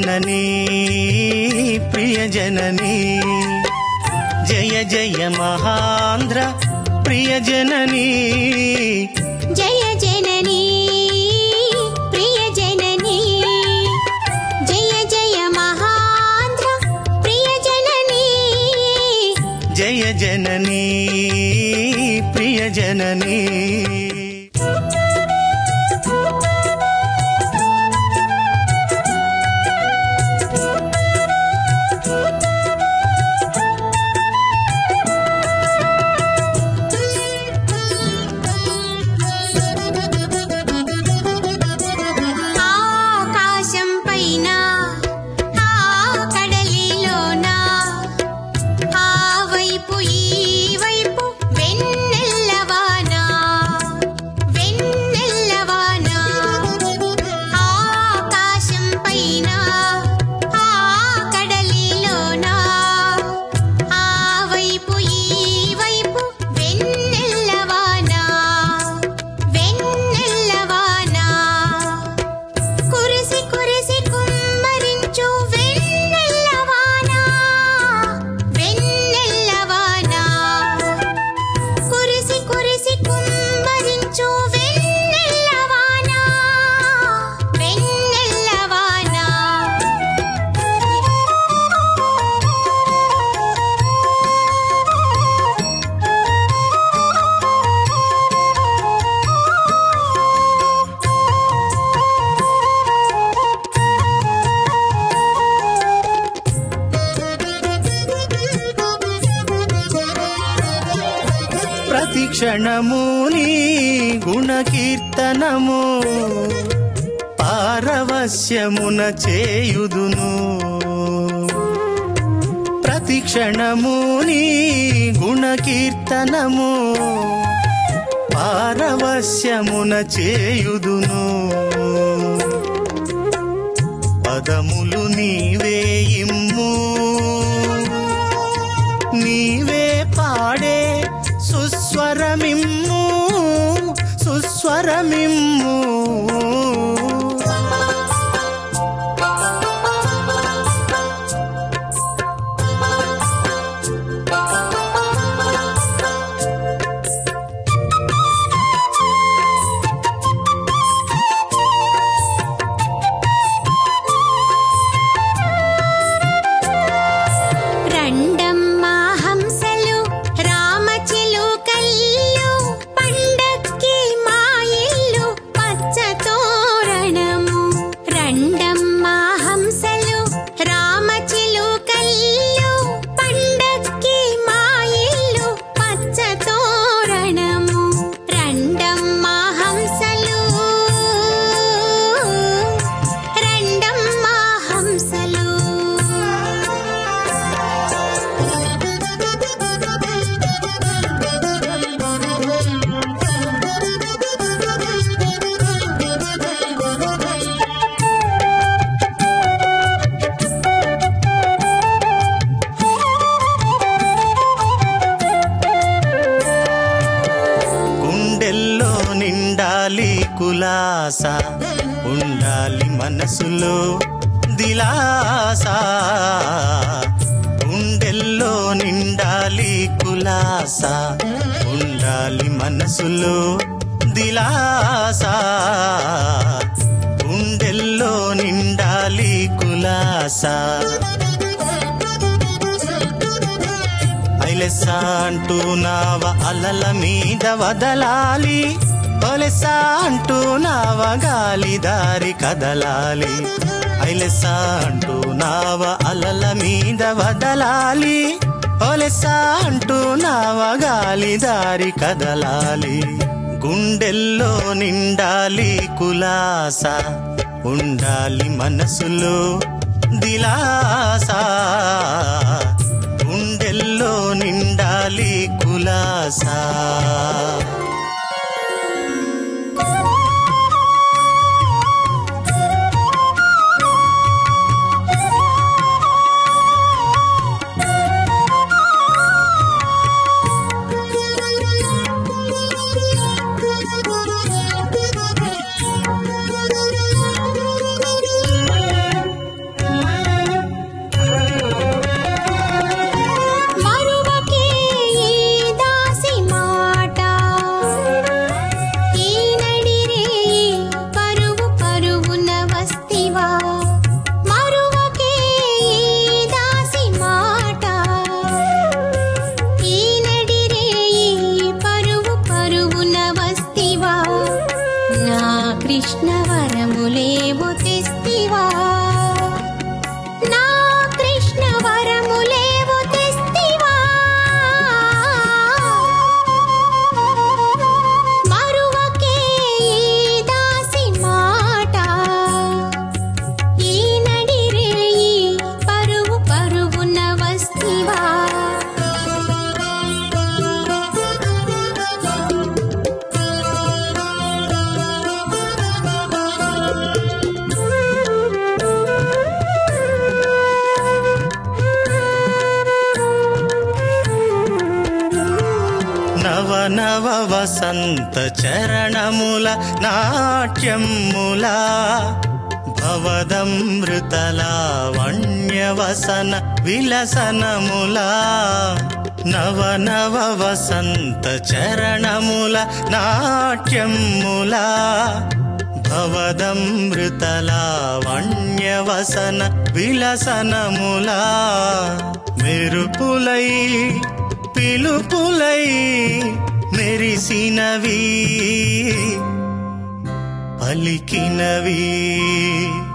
జననీ ప్రియ జననీ జయ జయ మహాంధ్ర ప్రియ జననీ జయ జననీ ప్రియ జననీ జయ జయ మహాంధ్ర ప్రియ జననీ జయ జననీ ప్రియ జననీ ఆకాశం పైన ఆ కడలిలోన ఆ వైపు ఈ వైపు వెన్నెల్లవాన వెన్నెల్లవాన ఆకాశం పైన ఆ కడలిలోన ఆ వైపు ఈ వైపు వెన్నెల్లవాన వెన్నెల్లవాన కురిసి కురిసి కుమ్మరించు వెన్నెల్లవానా వెన్నెల్లవానా కురిసి కురిసి కుమ్మరించు వెన్నెల్లవానా వెన్నెల్లవానా ప్రతి క్షణము నీ గుణకీర్తనము పారవస్యమున చేయుదును ప్రతి క్షణము నీ గుణకీర్తనము పారవస్యమున చేయుదును పదములు నీవే ఇమ్ము నీవే పాడే సుస్వరమిమ్ము సుస్వరమిమ్ము రండమ్మా హంసలు రామచిలుకల్లు పండక్కి మా ఇల్లు పచ్చ తోరణము రండమ్మా హంసలు రామచిలుకల్లు పండక్కి మా ఇల్లు పచ్చ తోరణము రండమ్మా హంసలు రండమ్మా హంసలు గుండెల్లో నిండాలి కులాస ఉండాలి మనసులో దిలాస గుండెల్లో నిండాలి కులాస ఉండాలి మనసులో దిలాస గుండెల్లో నిండాలి కులాస ఐలెస అంటూనావ అలల మీద వదలాలి ఒలెస అంటూనావ గాలి దారి కదలాలి ఐలెస అంటూనావ అలల మీద వదలాలి ఒలెస అంటూనావ గాలి దారి కదలాలి గుండెల్లో నిండాలి కులాస ఉండాలి మనసులో దిలాస గుండెల్లో నిండాలి కులాస నవనవ వసంత చరణముల నాట్యముల భవదమృతలావణ్యవసన విలసనముల నవనవ వసంత చరణముల నాట్యముల భవదమృతలావణ్యవసన విలసనములా మెరుపులై పిలుపులై మెరిసినవి పలికినవి